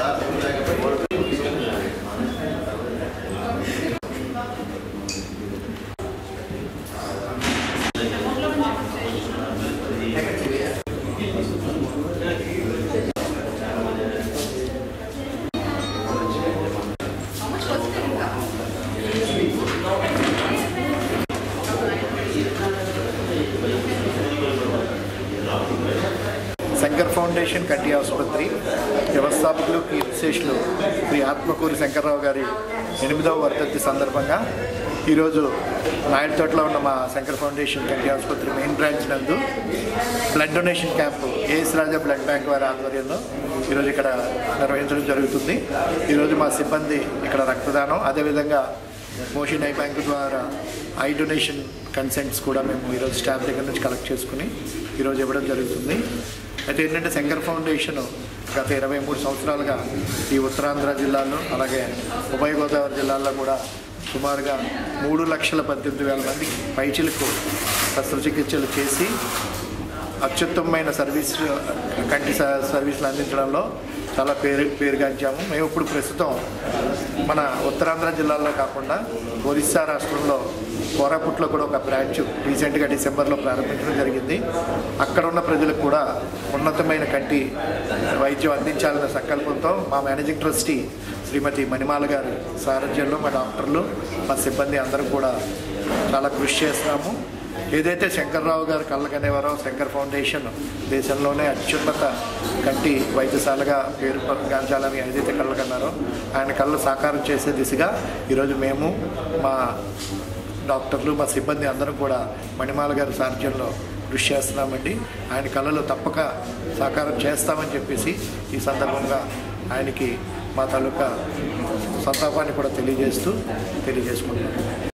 Shankar foundation కంటి ఆసుపత్రి వ్యవస్థాపకులు కీర్తిశేషులు శ్రీ ఆత్మకూరి శంకర్రావు గారి ఎనిమిదవ వర్ధంతి సందర్భంగా ఈరోజు నాయుడుతోటలో ఉన్న మా శంకర్ ఫౌండేషన్ కంటి ఆసుపత్రి మెయిన్ బ్రాంచ్ నందు blood donation camp AS Raja blood bank వారి ఆధ్వర్యంలో ఈరోజు ఇక్కడ నిర్వహించడం జరుగుతుంది ఈరోజు మా సిబ్బంది ఇక్కడ రక్తదానం అదేవిధంగా మోషన్ ఐ బ్యాంకు ద్వారా ఐ డొనేషన్ కన్సెంట్స్ కూడా మేము ఈరోజు స్టాఫ్ దగ్గర నుంచి కలెక్ట్ చేసుకుని ఈరోజు ఇవ్వడం జరుగుతుంది అయితే ఏంటంటే శంకర్ ఫౌండేషన్ గత ఇరవై మూడు సంవత్సరాలుగా ఈ ఉత్తరాంధ్ర జిల్లాలో అలాగే ఉభయ గోదావరి జిల్లాల్లో కూడా సుమారుగా మూడు లక్షల పద్దెనిమిది వేల మంది పైచిలకు శస్త్రచికిత్సలు చేసి అత్యుత్తమమైన సర్వీస్ కంటి స- సర్వీసులు అందించడంలో చాలా పేరు పేరుగాంచాము మేము ఇప్పుడు ప్రస్తుతం మన ఉత్తరాంధ్ర జిల్లాలో కాకుండా ఒరిస్సా రాష్ట్రంలో కోరాపుట్లో కూడా ఒక బ్రాంచ్ రీసెంట్గా డిసెంబర్లో ప్రారంభించడం జరిగింది అక్కడ ఉన్న ప్రజలకు కూడా ఉన్నతమైన కంటి వైద్యం అందించాలనే సంకల్పంతో మా మేనేజింగ్ ట్రస్టీ శ్రీమతి మణిమాల గారి సారథ్యంలో మా డాక్టర్లు మా సిబ్బంది అందరూ కూడా చాలా కృషి చేస్తున్నాము ఏదైతే శంకర్రావు గారు కళ్ళకనేవారో శంకర్ ఫౌండేషన్ దేశంలోనే అత్యున్నత కంటి వైద్యశాలగా పేరు గాంచాలని ఏదైతే కళ్ళకన్నారో ఆయన కళ్ళు సాకారం చేసే దిశగా ఈరోజు మేము మా డాక్టర్లు మా సిబ్బంది అందరం కూడా మణిమాల గారి సారథ్యంలో కృషి చేస్తున్నామండి ఆయన కళలు తప్పక సాకారం చేస్తామని చెప్పేసి ఈ సందర్భంగా ఆయనకి మా తాలూకా సంతాపాన్ని కూడా తెలియజేస్తూ తెలియజేసుకుంటున్నాం